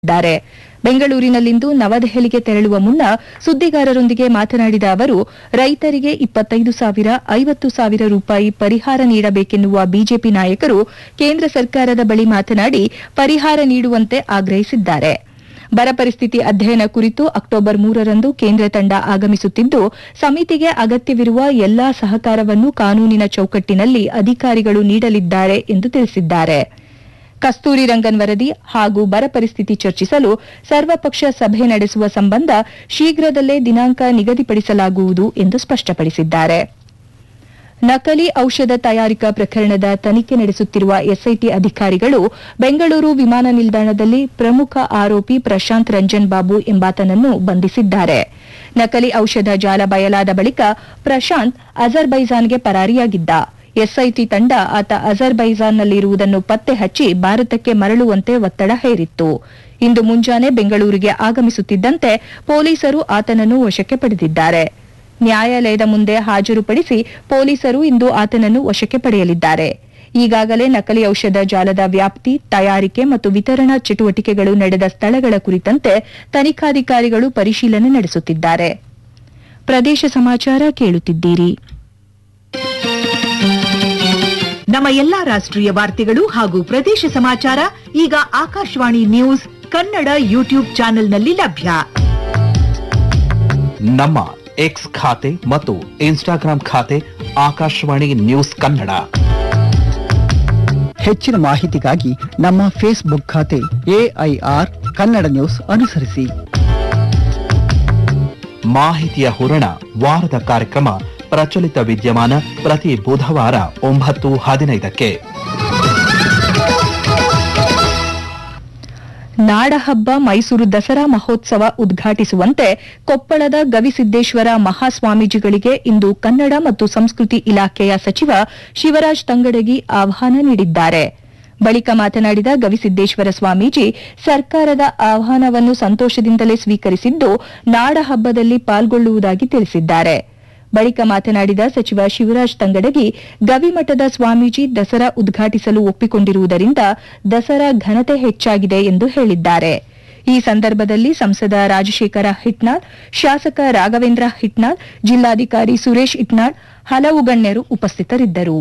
ತಿಳಿಸಿದ್ದಾರೆ ಬೆಂಗಳೂರಿನಲ್ಲಿಂದು ನವದೆಹಲಿಗೆ ತೆರಳುವ ಮುನ್ನ ಸುದ್ದಿಗಾರರೊಂದಿಗೆ ಮಾತನಾಡಿದ ಅವರು ರೈತರಿಗೆ ಇಪ್ಪತ್ತೈದು ಸಾವಿರ ಐವತ್ತು ಸಾವಿರ ರೂಪಾಯಿ ಪರಿಹಾರ ನೀಡಬೇಕೆನ್ನುವ ಬಿಜೆಪಿ ನಾಯಕರು ಕೇಂದ್ರ ಸರ್ಕಾರದ ಬಳಿ ಮಾತನಾಡಿ ಪರಿಹಾರ ನೀಡುವಂತೆ ಆಗ್ರಹಿಸಿದ್ದಾರೆ ಬರ ಪರಿಸ್ಥಿತಿ ಅಧ್ಯಯನ ಕುರಿತು ಅಕ್ಟೋಬರ್ ಮೂರರಂದು ಕೇಂದ್ರ ತಂಡ ಆಗಮಿಸುತ್ತಿದ್ದು ಸಮಿತಿಗೆ ಅಗತ್ಯವಿರುವ ಎಲ್ಲಾ ಸಹಕಾರವನ್ನು ಕಾನೂನಿನ ಚೌಕಟ್ಟಿನಲ್ಲಿ ಅಧಿಕಾರಿಗಳು ನೀಡಲಿದ್ದಾರೆ ಎಂದು ತಿಳಿಸಿದ್ದಾರೆ ಕಸ್ತೂರಿ ರಂಗನ್ ವರದಿ ಹಾಗೂ ಬರ ಪರಿಸ್ಥಿತಿ ಚರ್ಚಿಸಲು ಸರ್ವಪಕ್ಷ ಸಭೆ ನಡೆಸುವ ಸಂಬಂಧ ಶೀಘ್ರದಲ್ಲೇ ದಿನಾಂಕ ನಿಗದಿಪಡಿಸಲಾಗುವುದು ಎಂದು ಸ್ಪಷ್ಟಪಡಿಸಿದ್ದಾರೆ ನಕಲಿ ಔಷಧ ತಯಾರಿಕಾ ಪ್ರಕರಣದ ತನಿಖೆ ನಡೆಸುತ್ತಿರುವ ಎಸ್ಐಟಿ ಅಧಿಕಾರಿಗಳು ಬೆಂಗಳೂರು ವಿಮಾನ ನಿಲ್ದಾಣದಲ್ಲಿ ಪ್ರಮುಖ ಆರೋಪಿ ಪ್ರಶಾಂತ್ ರಂಜನ್ ಬಾಬು ಎಂಬಾತನನ್ನು ಬಂಧಿಸಿದ್ದಾರೆ ನಕಲಿ ಔಷಧ ಜಾಲ ಬಯಲಾದ ಬಳಿಕ ಪ್ರಶಾಂತ್ ಅಜರ್ಬೈಜಾನ್ಗೆ ಪರಾರಿಯಾಗಿದ್ದ ಎಸ್ಐಟಿ ತಂಡ ಆತ ಅಜರ್ಬೈಜಾನ್ನಲ್ಲಿರುವುದನ್ನು ಪತ್ತೆ ಹಚ್ಚಿ ಭಾರತಕ್ಕೆ ಮರಳುವಂತೆ ಒತ್ತಡ ಹೇರಿತ್ತು ಇಂದು ಮುಂಜಾನೆ ಬೆಂಗಳೂರಿಗೆ ಆಗಮಿಸುತ್ತಿದ್ದಂತೆ ಪೊಲೀಸರು ಆತನನ್ನು ವಶಕ್ಕೆ ಪಡೆದಿದ್ದಾರೆ ನ್ಯಾಯಾಲಯದ ಮುಂದೆ ಹಾಜರುಪಡಿಸಿ ಪೊಲೀಸರು ಇಂದು ಆತನನ್ನು ವಶಕ್ಕೆ ಪಡೆಯಲಿದ್ದಾರೆ ಈಗಾಗಲೇ ನಕಲಿ ಔಷಧ ಜಾಲದ ವ್ಯಾಪ್ತಿ ತಯಾರಿಕೆ ಮತ್ತು ವಿತರಣಾ ಚಟುವಟಿಕೆಗಳು ನಡೆದ ಸ್ಥಳಗಳ ಕುರಿತಂತೆ ತನಿಖಾಧಿಕಾರಿಗಳು ಪರಿಶೀಲನೆ ನಡೆಸುತ್ತಿದ್ದಾರೆ ಪ್ರದೇಶ ಸಮಾಚಾರ ಕೇಳುತ್ತಿದ್ದೀರಿ ನಮ್ಮ ಎಲ್ಲಾ ರಾಷ್ಟ್ರೀಯ ವಾರ್ತೆಗಳು ಹಾಗೂ ಪ್ರದೇಶ ಸಮಾಚಾರ ಈಗ ಆಕಾಶವಾಣಿ ನ್ಯೂಸ್ ಕನ್ನಡ ಯೂಟ್ಯೂಬ್ ಚಾನೆಲ್ನಲ್ಲಿ ಲಭ್ಯ ನಮ್ಮ ಎಕ್ಸ್ ಖಾತೆ ಮತ್ತು ಇನ್ಸ್ಟಾಗ್ರಾಂ ಖಾತೆ ಆಕಾಶವಾಣಿ ನ್ಯೂಸ್ ಕನ್ನಡ ಹೆಚ್ಚಿನ ಮಾಹಿತಿಗಾಗಿ ನಮ್ಮ ಫೇಸ್ಬುಕ್ ಖಾತೆ ಎಐಆರ್ ಕನ್ನಡ ನ್ಯೂಸ್ ಅನುಸರಿಸಿ ಮಾಹಿತಿಯ ಹೂರಣ ವಾರದ ಕಾರ್ಯಕ್ರಮ ಪ್ರಚಲಿತ ವಿದ್ಯಮಾನ ಪ್ರತಿ ಬುಧವಾರ ಒಂಬತ್ತು ಹದಿನೈದಕ್ಕೆ ನಾಡಹಬ್ಬ ಮೈಸೂರು ದಸರಾ ಮಹೋತ್ಸವ ಉದ್ಘಾಟಿಸುವಂತೆ ಕೊಪ್ಪಳದ ಗವಿಸಿದ್ದೇಶ್ವರ ಮಹಾಸ್ವಾಮೀಜಿಗಳಿಗೆ ಇಂದು ಕನ್ನಡ ಮತ್ತು ಸಂಸ್ಕೃತಿ ಇಲಾಖೆಯ ಸಚಿವ ಶಿವರಾಜ್ ತಂಗಡಗಿ ಆಹ್ವಾನ ನೀಡಿದ್ದಾರೆ ಬಳಿಕ ಮಾತನಾಡಿದ ಗವಿಸಿದ್ದೇಶ್ವರ ಸ್ವಾಮೀಜಿ ಸರ್ಕಾರದ ಆಹ್ವಾನವನ್ನು ಸಂತೋಷದಿಂದಲೇ ಸ್ವೀಕರಿಸಿದ್ದು ನಾಡಹಬ್ಬದಲ್ಲಿ ಪಾಲ್ಗೊಳ್ಳುವುದಾಗಿ ತಿಳಿಸಿದ್ದಾರೆ ಬಳಿಕ ಮಾತನಾಡಿದ ಸಚಿವ ಶಿವರಾಜ್ ತಂಗಡಗಿ ಗವಿಮಠದ ಸ್ವಾಮೀಜಿ ದಸರಾ ಉದ್ಘಾಟಿಸಲು ಒಪ್ಪಿಕೊಂಡಿರುವುದರಿಂದ ದಸರಾ ಘನತೆ ಹೆಚ್ಚಾಗಿದೆ ಎಂದು ಹೇಳಿದ್ದಾರೆ ಈ ಸಂದರ್ಭದಲ್ಲಿ ಸಂಸದ ರಾಜಶೇಖರ ಹಿಟ್ನಾಳ್ ಶಾಸಕ ರಾಘವೇಂದ್ರ ಹಿಟ್ನಾಳ್ ಜಿಲ್ಲಾಧಿಕಾರಿ ಸುರೇಶ್ ಇಟ್ನಾಳ್ ಹಲವು ಗಣ್ಯರು ಉಪಸ್ಥಿತರಿದ್ದರು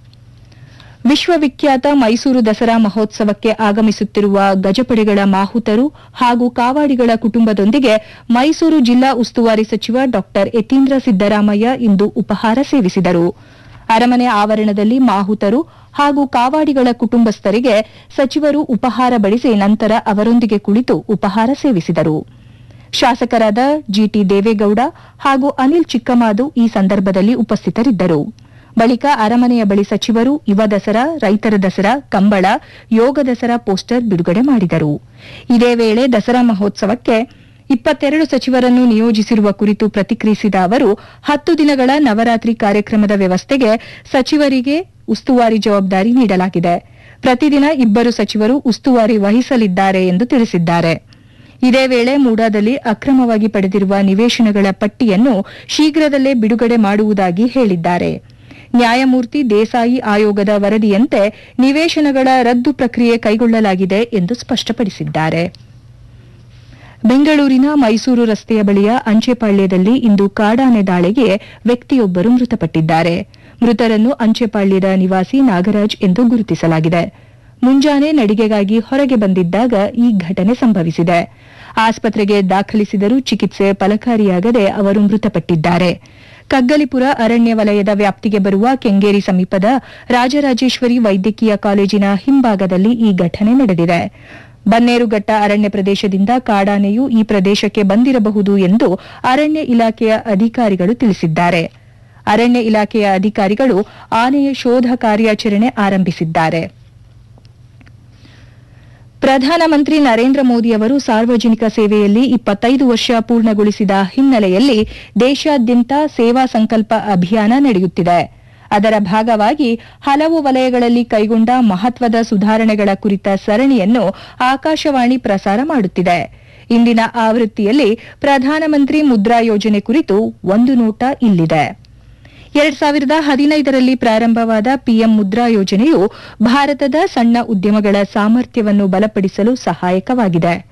ವಿಶ್ವವಿಖ್ಯಾತ ಮೈಸೂರು ದಸರಾ ಮಹೋತ್ಸವಕ್ಕೆ ಆಗಮಿಸುತ್ತಿರುವ ಗಜಪಡೆಗಳ ಮಾಹುತರು ಹಾಗೂ ಕಾವಾಡಿಗಳ ಕುಟುಂಬದೊಂದಿಗೆ ಮೈಸೂರು ಜಿಲ್ಲಾ ಉಸ್ತುವಾರಿ ಸಚಿವ ಡಾ ಯತೀಂದ್ರ ಸಿದ್ದರಾಮಯ್ಯ ಇಂದು ಉಪಹಾರ ಸೇವಿಸಿದರು ಅರಮನೆ ಆವರಣದಲ್ಲಿ ಮಾಹುತರು ಹಾಗೂ ಕಾವಾಡಿಗಳ ಕುಟುಂಬಸ್ಥರಿಗೆ ಸಚಿವರು ಉಪಹಾರ ಬಡಿಸಿ ನಂತರ ಅವರೊಂದಿಗೆ ಕುಳಿತು ಉಪಹಾರ ಸೇವಿಸಿದರು ಶಾಸಕರಾದ ಜಿಟಿ ದೇವೇಗೌಡ ಹಾಗೂ ಅನಿಲ್ ಚಿಕ್ಕಮಾದು ಈ ಸಂದರ್ಭದಲ್ಲಿ ಉಪಸ್ಥಿತರಿದ್ದರು ಬಳಿಕ ಅರಮನೆಯ ಬಳಿ ಸಚಿವರು ಯುವ ದಸರಾ ರೈತರ ದಸರಾ ಕಂಬಳ ಯೋಗ ದಸರಾ ಪೋಸ್ಟರ್ ಬಿಡುಗಡೆ ಮಾಡಿದರು ಇದೇ ವೇಳೆ ದಸರಾ ಮಹೋತ್ಸವಕ್ಕೆ ಇಪ್ಪತ್ತೆರಡು ಸಚಿವರನ್ನು ನಿಯೋಜಿಸಿರುವ ಕುರಿತು ಪ್ರತಿಕ್ರಿಯಿಸಿದ ಅವರು ಹತ್ತು ದಿನಗಳ ನವರಾತ್ರಿ ಕಾರ್ಯಕ್ರಮದ ವ್ಯವಸ್ಥೆಗೆ ಸಚಿವರಿಗೆ ಉಸ್ತುವಾರಿ ಜವಾಬ್ದಾರಿ ನೀಡಲಾಗಿದೆ ಪ್ರತಿದಿನ ಇಬ್ಬರು ಸಚಿವರು ಉಸ್ತುವಾರಿ ವಹಿಸಲಿದ್ದಾರೆ ಎಂದು ತಿಳಿಸಿದ್ದಾರೆ ಇದೇ ವೇಳೆ ಮೂಡಾದಲ್ಲಿ ಅಕ್ರಮವಾಗಿ ಪಡೆದಿರುವ ನಿವೇಶನಗಳ ಪಟ್ಟಿಯನ್ನು ಶೀಘ್ರದಲ್ಲೇ ಬಿಡುಗಡೆ ಮಾಡುವುದಾಗಿ ಹೇಳಿದ್ದಾರೆ ನ್ಯಾಯಮೂರ್ತಿ ದೇಸಾಯಿ ಆಯೋಗದ ವರದಿಯಂತೆ ನಿವೇಶನಗಳ ರದ್ದು ಪ್ರಕ್ರಿಯೆ ಕೈಗೊಳ್ಳಲಾಗಿದೆ ಎಂದು ಸ್ಪಷ್ಟಪಡಿಸಿದ್ದಾರೆ ಬೆಂಗಳೂರಿನ ಮೈಸೂರು ರಸ್ತೆಯ ಬಳಿಯ ಅಂಚೆಪಾಳ್ಯದಲ್ಲಿ ಇಂದು ಕಾಡಾನೆ ದಾಳಿಗೆ ವ್ಯಕ್ತಿಯೊಬ್ಬರು ಮೃತಪಟ್ಟಿದ್ದಾರೆ ಮೃತರನ್ನು ಅಂಚೆಪಾಳ್ಯದ ನಿವಾಸಿ ನಾಗರಾಜ್ ಎಂದು ಗುರುತಿಸಲಾಗಿದೆ ಮುಂಜಾನೆ ನಡಿಗೆಗಾಗಿ ಹೊರಗೆ ಬಂದಿದ್ದಾಗ ಈ ಘಟನೆ ಸಂಭವಿಸಿದೆ ಆಸ್ಪತ್ರೆಗೆ ದಾಖಲಿಸಿದರೂ ಚಿಕಿತ್ಸೆ ಫಲಕಾರಿಯಾಗದೆ ಅವರು ಮೃತಪಟ್ಟಿದ್ದಾರೆ ಕಗ್ಗಲಿಪುರ ಅರಣ್ಯ ವಲಯದ ವ್ಯಾಪ್ತಿಗೆ ಬರುವ ಕೆಂಗೇರಿ ಸಮೀಪದ ರಾಜರಾಜೇಶ್ವರಿ ವೈದ್ಯಕೀಯ ಕಾಲೇಜಿನ ಹಿಂಭಾಗದಲ್ಲಿ ಈ ಘಟನೆ ನಡೆದಿದೆ ಬನ್ನೇರುಘಟ್ಟ ಅರಣ್ಯ ಪ್ರದೇಶದಿಂದ ಕಾಡಾನೆಯು ಈ ಪ್ರದೇಶಕ್ಕೆ ಬಂದಿರಬಹುದು ಎಂದು ಅರಣ್ಯ ಇಲಾಖೆಯ ಅಧಿಕಾರಿಗಳು ತಿಳಿಸಿದ್ದಾರೆ ಅರಣ್ಯ ಇಲಾಖೆಯ ಅಧಿಕಾರಿಗಳು ಆನೆಯ ಶೋಧ ಕಾರ್ಯಾಚರಣೆ ಆರಂಭಿಸಿದ್ದಾರೆ ಪ್ರಧಾನಮಂತ್ರಿ ನರೇಂದ್ರ ಮೋದಿ ಅವರು ಸಾರ್ವಜನಿಕ ಸೇವೆಯಲ್ಲಿ ಇಪ್ಪತ್ತೈದು ವರ್ಷ ಪೂರ್ಣಗೊಳಿಸಿದ ಹಿನ್ನೆಲೆಯಲ್ಲಿ ದೇಶಾದ್ಯಂತ ಸೇವಾ ಸಂಕಲ್ಪ ಅಭಿಯಾನ ನಡೆಯುತ್ತಿದೆ ಅದರ ಭಾಗವಾಗಿ ಹಲವು ವಲಯಗಳಲ್ಲಿ ಕೈಗೊಂಡ ಮಹತ್ವದ ಸುಧಾರಣೆಗಳ ಕುರಿತ ಸರಣಿಯನ್ನು ಆಕಾಶವಾಣಿ ಪ್ರಸಾರ ಮಾಡುತ್ತಿದೆ ಇಂದಿನ ಆವೃತ್ತಿಯಲ್ಲಿ ಪ್ರಧಾನಮಂತ್ರಿ ಮುದ್ರಾ ಯೋಜನೆ ಕುರಿತು ಒಂದು ನೋಟ ಇಲ್ಲಿದೆ ಎರಡ್ ಸಾವಿರದ ಹದಿನೈದರಲ್ಲಿ ಪ್ರಾರಂಭವಾದ ಪಿಎಂ ಮುದ್ರಾ ಯೋಜನೆಯು ಭಾರತದ ಸಣ್ಣ ಉದ್ಯಮಗಳ ಸಾಮರ್ಥ್ಯವನ್ನು ಬಲಪಡಿಸಲು ಸಹಾಯಕವಾಗಿದೆ